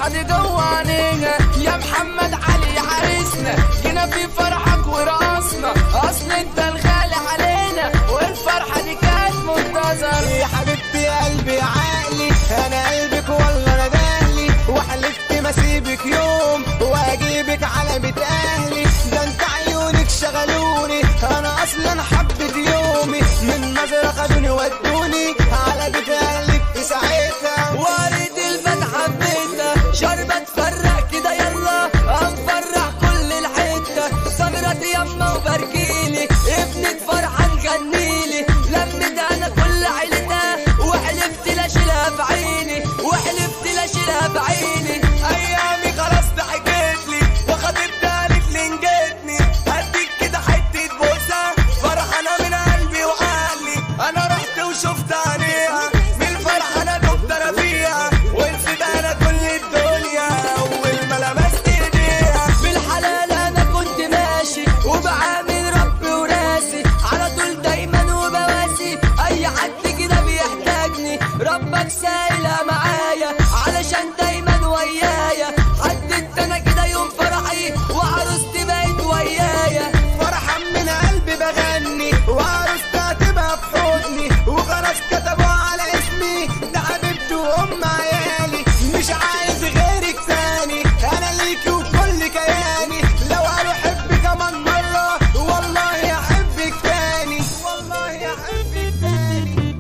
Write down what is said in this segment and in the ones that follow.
الفرحة دي جوانينا يا محمد علي عريسنا جينا في فرحك ورقصنا اصل انت الغالي علينا والفرحة دي كانت منتظر يا حبيبتي قلبي عقلي انا قلبك والله انا دهلي وحلفت ما اسيبك يوم واجيبك على بيت اهلي ده انت عيونك شغلوني انا اصلا حبيت يومي من نظرة خدوني ودوني على بيت اهلك في ساعتها وارد البد حبيتها شربة تفرق كده يلا هنفرح كل الحتة صغرت يما وبركيلي ابنة فرحة نغنيلي لمت انا كل عيلتها وحلفت لا اشيلها بعيني وحلفت لا اشيلها بعيني ايامي خلاص ضحكت لي وخدت قالت لي نجتني هديك كده حته بوسه فرحانه من قلبي وعقلي انا رحت وشفت عينيها من الفرحه انا دبت انا فيها ونسيت انا كل الدنيا اول ما لمست ايديها بالحلال انا كنت ماشي وبعامل ربي وراسي على طول دايما وبواسي اي حد كده بيحتاجني ربك سايلة معايا علشان دايما ويايا حددت انا كده يوم فرحي وعروستي بقت ويايا فرحان من قلبي بغني وعروستها تبقى في حضني وخلاص كتبوا على اسمي ده حبيبتي وام عيالي مش عايز غيرك تاني انا ليكي وكل كياني لو قالوا حبي كمان مرة والله احبك تاني والله احبك تاني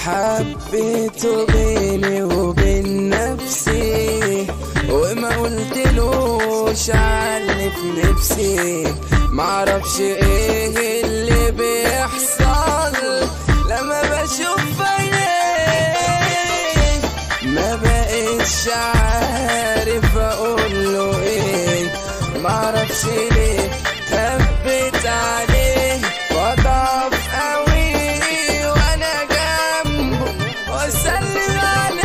حبيته بيني وبين نفسي وما قلتلوش علي في نفسي معرفش ايه اللي بيحصل لما بشوف عينيه ما بقتش عارف اقوله ايه معرفش ليه خبيت عليه بضعف قوي وانا جنبه واسلم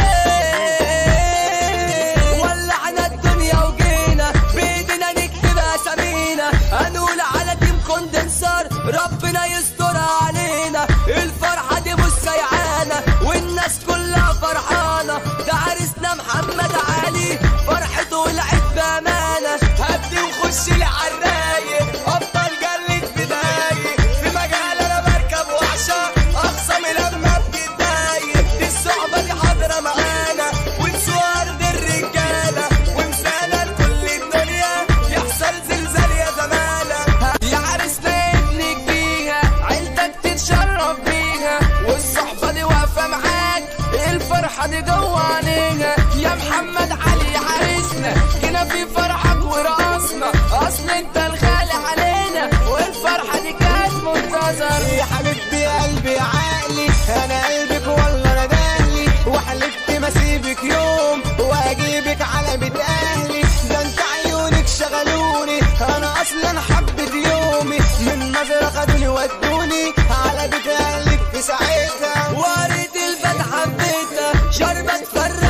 عليه ولعنا الدنيا وجينا بايدينا نكتب اسامينا هنقول على تيم كوندنسر ربنا يسترها علينا الفرحه دي مش سيعانه والناس كلها فرحانه ده عريسنا محمد علي فرحته ولعت بامانه هدي وخش لي عالرايق افضل جلد بدايق في مجال انا بركب وعشا اخصمي لما بتضايق دي الصعبه دي حاضره معانا ونسوق ارض الرجاله ومسانا لكل الدنيا يحصل زلزال يا زمانه يا عريسنا ابنك بيها عيلتك تتشرف بيها والصحبة دي واقفة معاك الفرحة دي جوانينا يا محمد علي عريسنا جينا في فرحك ورقصنا اصل انت الغالي علينا والفرحة دي كانت منتظر يا حبيبتي قلبي عقلي انا قلبك والله انا دهلي وحلفت ما اسيبك يوم واجيبك على بيت اهلي ده انت عيونك شغلوني انا اصلا حبيت يومي من نظرة خدوني ودوني على بيت اهلك في ساعتها وارد البد حبيتها شربة تفرق